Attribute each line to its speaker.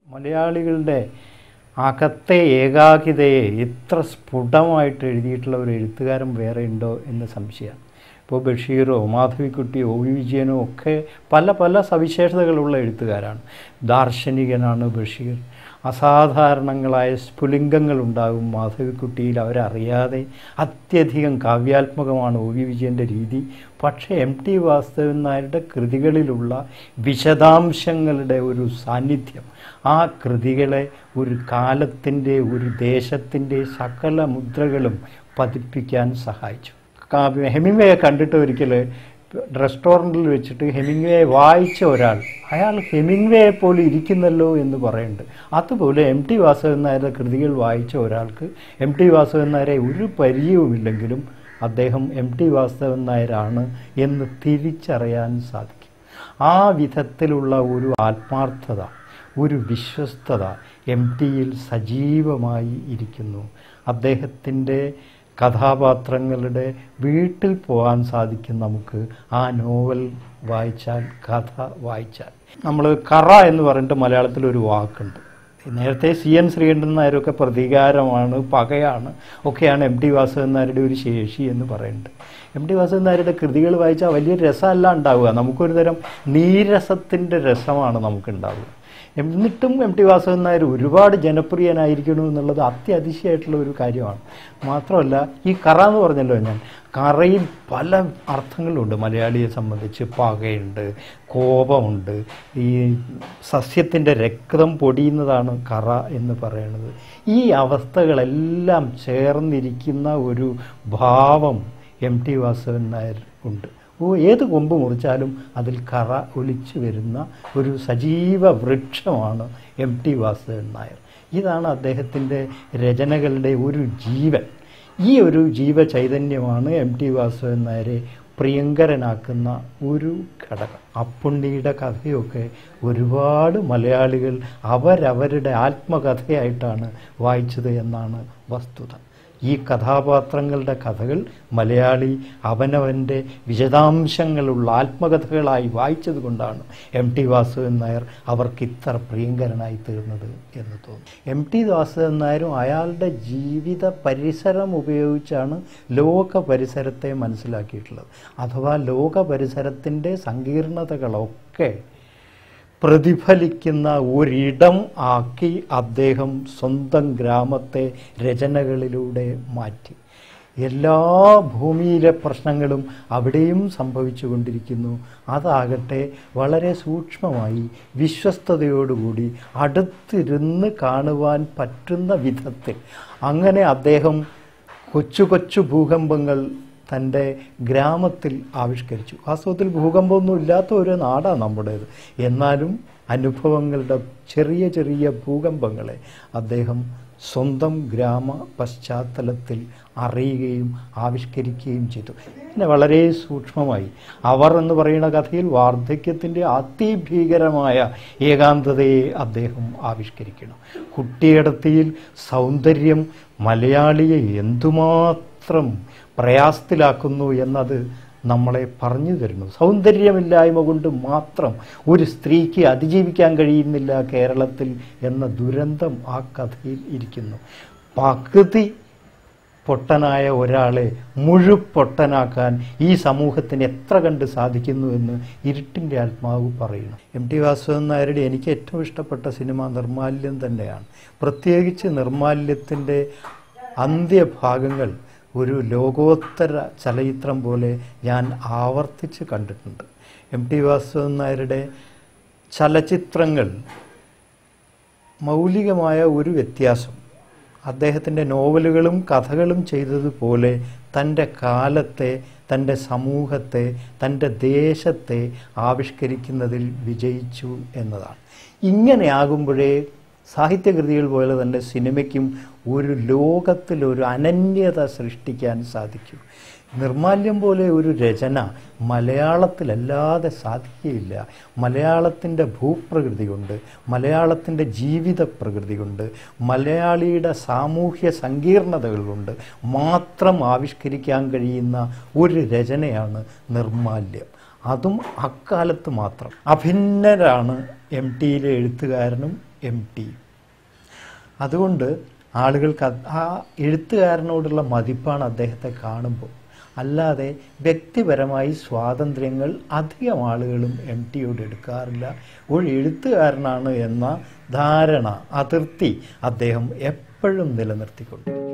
Speaker 1: മലയാളികളുടെ അകത്തെ ഏകാകിതയെ ഇത്ര സ്ഫുടമായിട്ട് എഴുതിയിട്ടുള്ള ഒരു എഴുത്തുകാരൻ വേറെ ഉണ്ടോ എന്ന് സംശയമാണ് ഇപ്പോൾ ബഷീറോ മാധവിക്കുട്ടിയോ ഒ വി വിജയനോ ഒക്കെ പല പല സവിശേഷതകളുള്ള എഴുത്തുകാരാണ് ദാർശനികനാണ് ബഷീർ അസാധാരണങ്ങളായ സ്ഫുലിംഗങ്ങളുണ്ടാകും മാധവിക്കുട്ടിയിൽ അവരറിയാതെ അത്യധികം കാവ്യാത്മകമാണ് ഒ വി വിജയൻ്റെ രീതി പക്ഷേ എം ടി വാസുദേവൻ നായരുടെ കൃതികളിലുള്ള വിശദാംശങ്ങളുടെ ഒരു സാന്നിധ്യം ആ കൃതികളെ ഒരു കാലത്തിൻ്റെ ഒരു ദേശത്തിൻ്റെ സകല മുദ്രകളും പതിപ്പിക്കാൻ സഹായിച്ചു കാവ്യ ഹെമിംഗ്വേയെ കണ്ടിട്ട് ഒരിക്കൽ റെസ്റ്റോറൻറ്റിൽ വെച്ചിട്ട് ഹെമിംഗ്വേയെ വായിച്ച ഒരാൾ അയാൾ ഹെമിംഗ്വേയെ പോലെ ഇരിക്കുന്നല്ലോ എന്ന് പറയുന്നുണ്ട് അതുപോലെ എം ടി വാസുദേവൻ നായരുടെ കൃതികൾ വായിച്ച ഒരാൾക്ക് എം ടി വാസുദേവൻ നായരെ ഒരു പരിചയവുമില്ലെങ്കിലും അദ്ദേഹം എം ടി വാസുദേവൻ നായരാണ് എന്ന് തിരിച്ചറിയാൻ സാധിക്കും ആ വിധത്തിലുള്ള ഒരു ആത്മാർത്ഥത ഒരു വിശ്വസ്തത എം ടിയിൽ സജീവമായി ഇരിക്കുന്നു അദ്ദേഹത്തിൻ്റെ കഥാപാത്രങ്ങളുടെ വീട്ടിൽ പോകാൻ സാധിക്കും നമുക്ക് ആ നോവൽ വായിച്ചാൽ കഥ വായിച്ചാൽ നമ്മൾ കറ എന്ന് പറഞ്ഞിട്ട് മലയാളത്തിൽ ഒരു വാക്കുണ്ട് നേരത്തെ സി എൻ ശ്രീകണ്ഠൻ നായരൊക്കെ പ്രതികാരമാണ് പകയാണ് ഒക്കെയാണ് എം ടി വാസുദേവൻ നായരുടെ ഒരു ശേഷി എന്ന് പറയുന്നത് എം ടി വാസുദേവൻ നായരുടെ കൃതികൾ വായിച്ചാൽ വലിയ രസമല്ല ഉണ്ടാവുക നമുക്കൊരു തരം നീരസത്തിൻ്റെ രസമാണ് നമുക്കുണ്ടാവുക എന്നിട്ടും എം ടി വാസുദേവൻ നായർ ഒരുപാട് ജനപ്രിയനായിരിക്കണം എന്നുള്ളത് അത്യതിശയമായിട്ടുള്ള ഒരു കാര്യമാണ് മാത്രമല്ല ഈ കറ എന്ന് പറഞ്ഞല്ലോ ഞാൻ കറയിൽ പല അർത്ഥങ്ങളുണ്ട് മലയാളിയെ സംബന്ധിച്ച് പകയുണ്ട് കോപമുണ്ട് ഈ സസ്യത്തിൻ്റെ രക്തം പൊടിയുന്നതാണ് കറ എന്ന് പറയുന്നത് ഈ അവസ്ഥകളെല്ലാം ചേർന്നിരിക്കുന്ന ഒരു ഭാവം എം ടി വാസുദേവൻ നായർ ഉണ്ട് ഓ ഏത് കൊമ്പ് മുറിച്ചാലും അതിൽ കറ ഒലിച്ചു വരുന്ന ഒരു സജീവ വൃക്ഷമാണ് എം ടി വാസുദേവൻ നായർ ഇതാണ് അദ്ദേഹത്തിൻ്റെ രചനകളുടെ ഒരു ജീവൻ ഈ ഒരു ജീവചൈതന്യമാണ് എം ടി വാസുദേവൻ നായരെ പ്രിയങ്കരനാക്കുന്ന ഒരു ഘടകം അപ്പുണ്ണിയുടെ കഥയൊക്കെ ഒരുപാട് മലയാളികൾ അവരവരുടെ ആത്മകഥയായിട്ടാണ് വായിച്ചത് എന്നാണ് വസ്തുത ഈ കഥാപാത്രങ്ങളുടെ കഥകൾ മലയാളി അവനവൻ്റെ വിശദാംശങ്ങളുള്ള ആത്മകഥകളായി വായിച്ചത് കൊണ്ടാണ് എം ടി വാസുദേവൻ നായർ അവർക്ക് ഇത്ര പ്രിയങ്കരനായി തീർന്നത് എന്ന് തോന്നുന്നു എം ടി വാസുദേവൻ നായരും അയാളുടെ ജീവിത പരിസരം ഉപയോഗിച്ചാണ് ലോക പരിസരത്തെ മനസ്സിലാക്കിയിട്ടുള്ളത് അഥവാ ലോക പരിസരത്തിൻ്റെ സങ്കീർണതകളൊക്കെ പ്രതിഫലിക്കുന്ന ഒരിടം ആക്കി അദ്ദേഹം സ്വന്തം ഗ്രാമത്തെ രചനകളിലൂടെ മാറ്റി എല്ലാ ഭൂമിയിലെ പ്രശ്നങ്ങളും അവിടെയും സംഭവിച്ചു കൊണ്ടിരിക്കുന്നു അതാകട്ടെ വളരെ സൂക്ഷ്മമായി വിശ്വസ്തയോടുകൂടി അടുത്തിരുന്ന് കാണുവാൻ പറ്റുന്ന വിധത്തിൽ അങ്ങനെ അദ്ദേഹം കൊച്ചു കൊച്ചു ഭൂകമ്പങ്ങൾ തൻ്റെ ഗ്രാമത്തിൽ ആവിഷ്കരിച്ചു വാസ്തവത്തിൽ ഭൂകമ്പമൊന്നും ഇല്ലാത്ത ഒരു നാടാണ് നമ്മുടേത് എന്നാലും അനുഭവങ്ങളുടെ ചെറിയ ചെറിയ ഭൂകമ്പങ്ങളെ അദ്ദേഹം സ്വന്തം ഗ്രാമ പശ്ചാത്തലത്തിൽ അറിയുകയും ആവിഷ്കരിക്കുകയും ചെയ്തു പിന്നെ വളരെ സൂക്ഷ്മമായി അവർ എന്ന് പറയുന്ന കഥയിൽ വാർദ്ധക്യത്തിൻ്റെ അതിഭീകരമായ ഏകാന്തതയെ അദ്ദേഹം ആവിഷ്കരിക്കണം കുട്ടിയടത്തിയിൽ സൗന്ദര്യം മലയാളിയെ എന്തുമാത്രം പ്രയാസത്തിലാക്കുന്നു എന്നത് നമ്മളെ പറഞ്ഞു തരുന്നു സൗന്ദര്യമില്ലായ്മ കൊണ്ട് മാത്രം ഒരു സ്ത്രീക്ക് അതിജീവിക്കാൻ കഴിയുന്നില്ല കേരളത്തിൽ എന്ന ദുരന്തം ആ കഥയിൽ ഇരിക്കുന്നു പകുതി പൊട്ടനായ ഒരാളെ മുഴുപ്പൊട്ടനാക്കാൻ ഈ സമൂഹത്തിന് എത്ര കണ്ട് സാധിക്കുന്നു എന്ന് ഇരുട്ടിൻ്റെ ആത്മാവ് പറയുന്നു എം ടി വാസുദേവൻ നായരുടെ എനിക്ക് ഏറ്റവും ഇഷ്ടപ്പെട്ട സിനിമ നിർമാല്യം തന്നെയാണ് പ്രത്യേകിച്ച് നിർമാല്യത്തിൻ്റെ അന്ത്യഭാഗങ്ങൾ ഒരു ലോകോത്തര ചലച്ചിത്രം പോലെ ഞാൻ ആവർത്തിച്ച് കണ്ടിട്ടുണ്ട് എം ടി വാസുദേവൻ നായരുടെ ചലച്ചിത്രങ്ങൾ മൗലികമായ ഒരു വ്യത്യാസം അദ്ദേഹത്തിൻ്റെ നോവലുകളും കഥകളും ചെയ്തതുപോലെ തൻ്റെ കാലത്തെ തൻ്റെ സമൂഹത്തെ തൻ്റെ ദേശത്തെ ആവിഷ്കരിക്കുന്നതിൽ വിജയിച്ചു എന്നതാണ് ഇങ്ങനെയാകുമ്പോഴേ സാഹിത്യകൃതികൾ പോലെ തന്നെ സിനിമയ്ക്കും ഒരു ലോകത്തിൽ ഒരു അനന്യത സൃഷ്ടിക്കാൻ സാധിക്കും നിർമാല്യം പോലെ ഒരു രചന മലയാളത്തിലല്ലാതെ സാധിക്കുകയില്ല മലയാളത്തിൻ്റെ ഭൂപ്രകൃതി കൊണ്ട് മലയാളത്തിൻ്റെ ജീവിത പ്രകൃതി കൊണ്ട് മലയാളിയുടെ സാമൂഹ്യ സങ്കീർണതകൾ കൊണ്ട് മാത്രം ആവിഷ്കരിക്കാൻ കഴിയുന്ന ഒരു രചനയാണ് നിർമാല്യം അതും അക്കാലത്ത് മാത്രം അഭിന്നരാണ് എം ടിയിലെ എഴുത്തുകാരനും എം ടി അതുകൊണ്ട് ആളുകൾക്ക് അത് ആ എഴുത്തുകാരനോടുള്ള മതിപ്പാണ് അദ്ദേഹത്തെ കാണുമ്പോൾ അല്ലാതെ വ്യക്തിപരമായി സ്വാതന്ത്ര്യങ്ങൾ അധികം ആളുകളും എം ടിയോട് എടുക്കാറില്ല ഒരു എഴുത്തുകാരനാണ് എന്ന ധാരണ അതിർത്തി അദ്ദേഹം എപ്പോഴും നിലനിർത്തിക്കൊണ്ടു